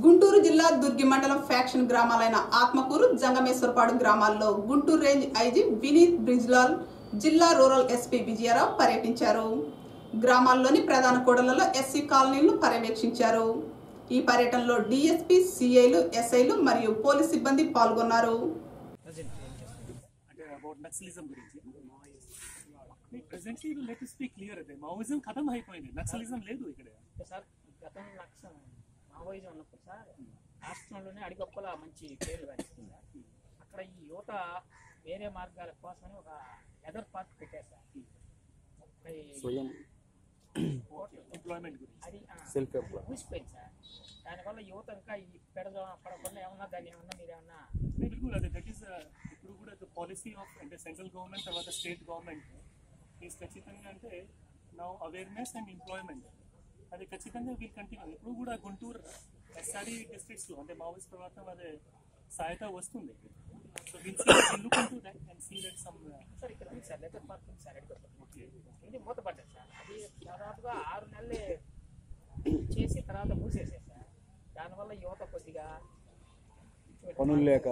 గుంటూరు జిల్లా దుర్గి మండలం ఫ్యాక్షన్ గ్రామాలైన ఆత్మకూరు జంగమేశ్వరపాడు గ్రామాల్లో గుంటూరు రేంజ్ ఐజీ వినీత్ బ్రిజ్లాల్ జిల్లా రూరల్ ఎస్పీ విజయరావు పర్యటించారు గ్రామాల్లోని ప్రధాన కూడళ్లలో ఎస్సీ కాలనీలను పర్యవేక్షించారు ఈ పర్యటనలో డిఎస్పీ సిఐలు ఎస్ఐలు మరియు పోలీస్ సిబ్బంది పాల్గొన్నారు అంటే అబౌట్ నక్సలిజం గురించి ప్రెసెంట్లీ లెట్ స్పీక్ క్లియర్ అయితే మావోయిజం ఖతం అయిపోయింది నక్సలిజం లేదు ఇక్కడ సార్ గతంలో లక్ష్యం మావోయిజం ఉన్నప్పుడు సార్ రాష్ట్రంలోనే అడిగొప్పల మంచి పేర్లు గాంచింది సార్ అక్కడ ఈ యువత వేరే మార్గాల కోసమని ఒక ఎదర్ పార్క్ పెట్టారు సార్ ముప్పై స్వయం కోట్లు. ఎంప్లాయ్మెంట్ గురించి అది ఆ, సెల్ఫ్ ఎంప్లాయ్ మూసిపోయింది సార్ దానివల్ల యువత ఇంకా ఈ పెడదాం పడకుండా ఏమన్నా దాన్ని ఏమన్నా మీరు ఏమన్నా బిల్కుల్ అదే దట్ ఈస్ ఇప్పుడు కూడా పాలసీ ఆఫ్ అంటే సెంట్రల్ గవర్నమెంట్ తర్వాత స్టేట్ గవర్నమెంట్ ఈస్ ఖచ్చితంగా అంటే నౌ అవేర్నెస్ అండ్ ఎంప్లాయ్మెంట్ అది ఖచ్చితంగా వీల్ కంటిన్యూ ఇప్పుడు కూడా గుంటూరు ఎస్ఆర్ఈ డిస్ట్రిక్ట్స్లో అంటే మావోయిస్ట్ తర్వాత అదే సహాయత వస్తుంది so we'll look into that and see that some sir ఇక్కడ ఉంది సార్ లెదర్ పార్క్ ఉంది సార్ అడిగొప్పల ఓకే ఇది మూతపడ్డది సార్ అది దాదాపుగా ఆరు నెలలే చేసి తర్వాత మూసేసారు సార్ దానివల్ల యువత కొద్దిగా పనులు లేక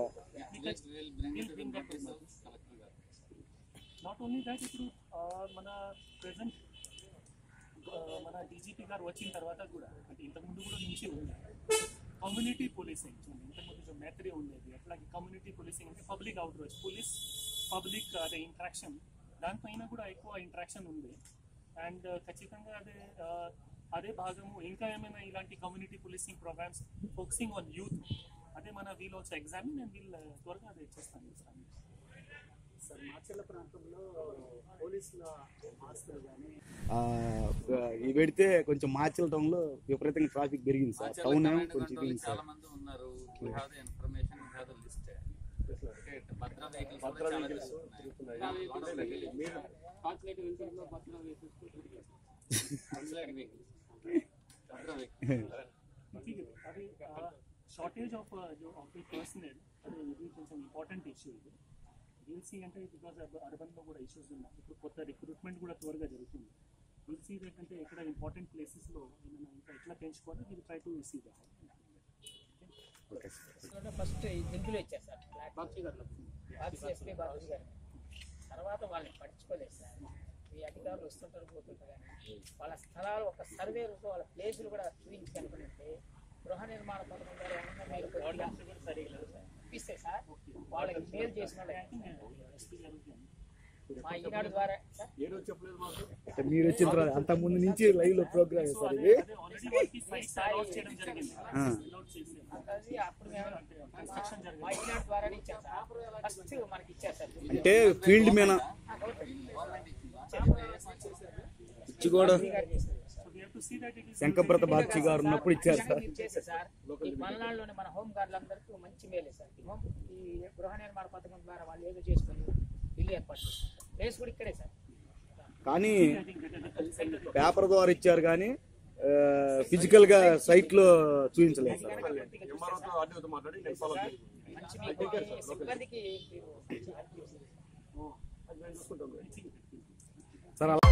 నాట్ ఓన్లీ దాట్ ఇప్పుడు ఆ, మన ప్రెసెంట్ మన డీజీపీ గారు వచ్చిన తర్వాత కూడా అంటే ఇంతకుముందు కూడా నుంచి ఉంది కమ్యూనిటీ పోలీసింగ్ చూడండి ఇంతకుముందు కొంచెం మేత్రి ఉండేది అట్లాగే కమ్యూనిటీ పోలీసింగ్ అంటే పబ్లిక్ అవుట్రీచ్ పోలీస్ పబ్లిక్ అదే ఇంట్రాక్షన్ దానిపైన కూడా ఎక్కువ ఇంట్రాక్షన్ ఉంది అండ్ ఖచ్చితంగా అదే ఆ, అదే భాగము ఇంకా ఏమైనా ఇలాంటి community policing programs focusing on youth అదే మన we'll also examine and we'll త్వరగా అదే చేస్తాను చేస్తాను సార్ మాచర్ల ప్రాంతంలో పోలీసుల ఆస్తులు కానీ ఆ, ఇవి పెడితే కొంచెం మార్చల టౌన్ లో విపరీతంగా ట్రాఫిక్ పెరిగింది సార్ టౌన్ ఏమో కొంచెం ఇది సార్ చాలా మంది ఉన్నారు we have the information we have the list భద్ర వెహికల్స్ భద్ర వెహికల్స్ భద్ర వెహికల్స్ ठीक है अभी shortage of of the personnel అది ఇది కొంచెం ఇంపార్టెంట్ ఇష్యూ ఇది విల్ సీ అంటే బికాస్ అర్బన్లో కూడా ఇష్యూస్ ఉన్నాయి ఇప్పుడు కొత్త రిక్రూట్మెంట్ కూడా త్వరగా జరుగుతుంది విల్ సీ దట్ అంటే ఇక్కడ ఇంపార్టెంట్ ప్లేసెస్లో ఏమైనా ఇంకా ఎట్లా పెంచుకోవాలి will try to see that first దింపులు ఇచ్చారు సార్ బాక్సీ గారు బాక్సీ ఎస్పీ బాక్సీ గారు తర్వాత వాళ్ళని పట్టించుకోలేదు సార్ ఈ అధికారులు వస్తుంటారు పోతుంటారు కానీ వాళ్ళ స్థలాలు ఒక సర్వే రూపంలో వాళ్ళ ప్లేసులు కూడా చూపించి కనుకుంటే గృహ నిర్మాణ పథకం ద్వారా ఏమన్నా మీరు కొద్దిగా ఇప్పిస్తే సార్ వాళ్ళకి మేలు చేసిన వాళ్ళకి మా ఈనాడు ద్వారా సార్ ఏ రోజు చెప్పలేదు మాకు అంటే మీరు వచ్చిన తర్వాత అంత ముందు నుంచి లైవ్ లో ప్రోగ్రామ్ సార్ ఇది అదే ఆల్రెడీ వాళ్ళకి సైట్స్ అలాట్ చేయడం జరిగింది ఆ. అలాట్ చేసి అది అప్పుడు మేము మా ఈనాడు ద్వారా ఇచ్చారు సార్ ఫస్ట్ మనకి ఇచ్చారు సార్ అంటే ఫీల్డ్ మీద ఇచ్చి కూడా so we have to see that it is Shankabrata Bakshi గారు ఉన్నప్పుడు ఇచ్చారు సార్ మీరు చేసే సార్ ఈ పల్నాడులోని మన హోమ్ గార్డులందరికీ మంచి మేలే సార్ ఈ హోమ్ ఈ గృహ నిర్మాణ పథకం ద్వారా వాళ్ళు ఏదో చేసుకొని ఇల్లు ఏర్పాటు చేస్తారు ప్లేస్ కూడా ఇక్కడే సార్ కానీ పేపర్ ద్వారా ఇచ్చారు కానీ ఫిజికల్ గా సైట్ లో చూపించలేదు సార్ ఎంఆర్ఓతో ఆర్డీఓతో మాట్లాడి నేను ఫాలో మంచి మీకు ఈ సిబ్బందికి మీరు మంచి help చేశారు. సార్ అలా